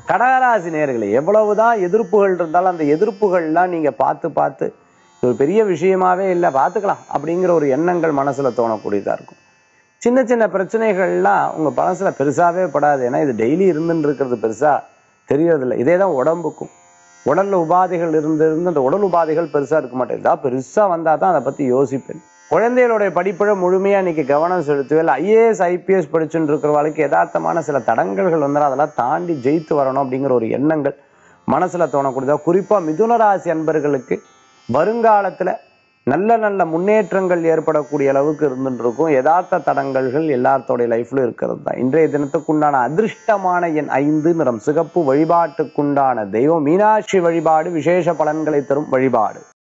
கடகராசி நேர்களே எவ்வளவுதான் எதிர்ப்புகள் இருந்தாலும் அந்த எதிர்ப்புகள்லாம் நீங்க பார்த்து பார்த்து இது ஒரு பெரிய விஷயமாவே இல்லை பார்த்துக்கலாம் அப்படிங்கிற ஒரு எண்ணங்கள் மனசுல தோணக்கூடியதா இருக்கும் சின்ன சின்ன பிரச்சனைகள்லாம் உங்க மனசுல பெருசாவே படாது ஏன்னா இது டெய்லி இருந்துட்டு இருக்கிறது பெருசா தெரியறதில்ல இதே தான் உடம்புக்கும் உடல்ல உபாதைகள் இருந்து இருந்து அந்த உடல் உபாதைகள் பெருசா இருக்க மாட்டேங்குதா பெருசா வந்தா தான் அதை பத்தி யோசிப்பேன் குழந்தைகளுடைய படிப்புல முழுமையா இன்னைக்கு கவனம் செலுத்துவேன் ஐஏஎஸ் ஐபிஎஸ் படிச்சுட்டு இருக்கிறவங்களுக்கு யதார்த்தமான சில தடங்கல்கள் வந்து அதெல்லாம் தாண்டி ஜெயித்து வரணும் அப்படிங்கிற ஒரு எண்ணங்கள் மனசுல தோணக்கூடியதா குறிப்பா மிதுன ராசி அன்பர்களுக்கு வருங்காலத்துல நல்ல நல்ல முன்னேற்றங்கள் ஏற்படக்கூடிய அளவுக்கு இருந்துட்டு இருக்கும் யதார்த்த தடங்கல்கள் எல்லாத்தோடைய லைஃப்ல இருக்கிறது தான் இன்றைய தினத்துக்குண்டான அதிர்ஷ்டமான எண் ஐந்து நிறம் சிகப்பு வழிபாட்டுக்குண்டான தெய்வம் மீனாட்சி வழிபாடு விசேஷ பலன்களை தரும் வழிபாடு